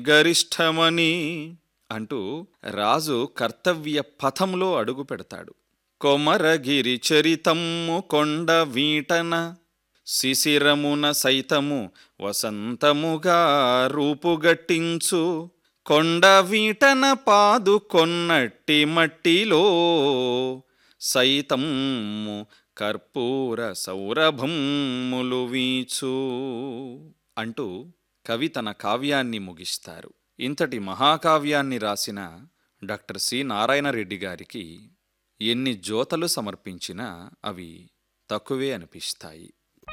గరిష్టమని అంటూ రాజు కర్తవ్య పథంలో అడుగు పెడతాడు కొమరగిరి చరితమ్ము కొండ వీటన శిశిరమున సైతము వసంతముగా రూపుగట్టించు కొండ వీటన పాదు కొన్నట్టి మట్టిలో సైతమ్ము కర్పూర సౌరభమ్ములు వీచు అంటూ కవి తన కావ్యాన్ని ముగిస్తారు ఇంతటి మహాకావ్యాన్ని రాసిన డాక్టర్ సి నారాయణరెడ్డి గారికి ఎన్ని జోతలు సమర్పించినా అవి తక్కువే అనిపిస్తాయి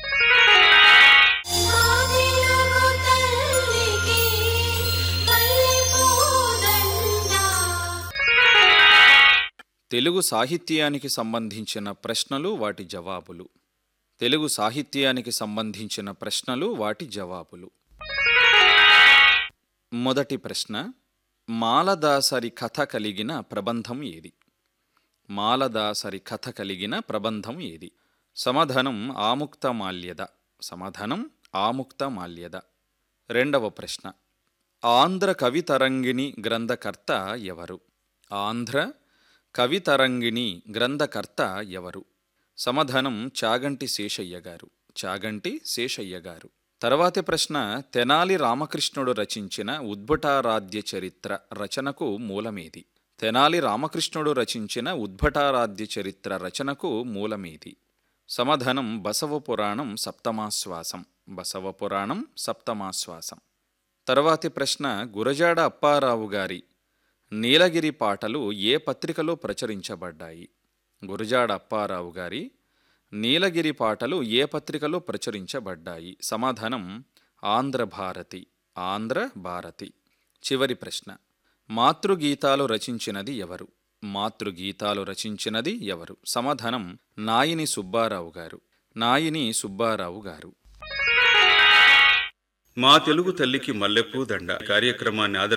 ఆదిలగు తల్లికి మల్లెపూదండ తెలుగు సాహిత్యానికి సంబంధించిన ప్రశ్నలు వాటి జవాబులు తెలుగు సాహిత్యానికి సంబంధించిన ప్రశ్నలు వాటి జవాబులు మొదటి ప్రశ్న మాలదాసరి కథ కలిగిన ప్రబంధం ఏది మాలదాసరి కథ కలిగిన ప్రబంధం ఏది సమాధానం ఆముక్త మాల్యద సమాధానం ఆముక్త మాల్యద రెండవ ప్రశ్న ఆంధ్ర కవితరంగిణి గ్రంథకర్త ఎవరు ఆంధ్ర కవితరంగిణి గ్రంథకర్త ఎవరు సమాధానం చాగంటి శేషయ్య గారు చాగంటి శేషయ్య గారు తర్వాతి ప్రశ్న తెనాలి రామకృష్ణుడు రచించిన ఉద్భటారాధ్య చరిత్ర రచనకు మూలమేది తెనాలి రామకృష్ణుడు రచించిన ఉద్భటారాధ్య చరిత్ర రచనకు మూలమేది సమాధానం బసవ పురాణం సప్తమాశ్వాసం బసవ పురాణం సప్తమాశ్వాసం తర్వాతి ప్రశ్న గురజాడ అప్పారావు గారి నీలగిరి పాటలు ఏ పత్రికలో ప్రచురించబడ్డాయి గురజాడ అప్పారావు గారి నీలగిరి పాటలు ఏ పత్రికలో ప్రచురించబడ్డాయి సమాధానం ఆంధ్రభారతి ఆంధ్ర భారతి చివరి ప్రశ్న మాతృగీతాలు రచించినది ఎవరు మాతృగీతాలు రచించినది ఎవరు సమాధానం నాయిని సుబ్బారావు గారు నాయిని సుబ్బారావు గారు మా తెలుగు తల్లికి మల్లెపూ దండ కార్యక్రమాన్ని ఆదర్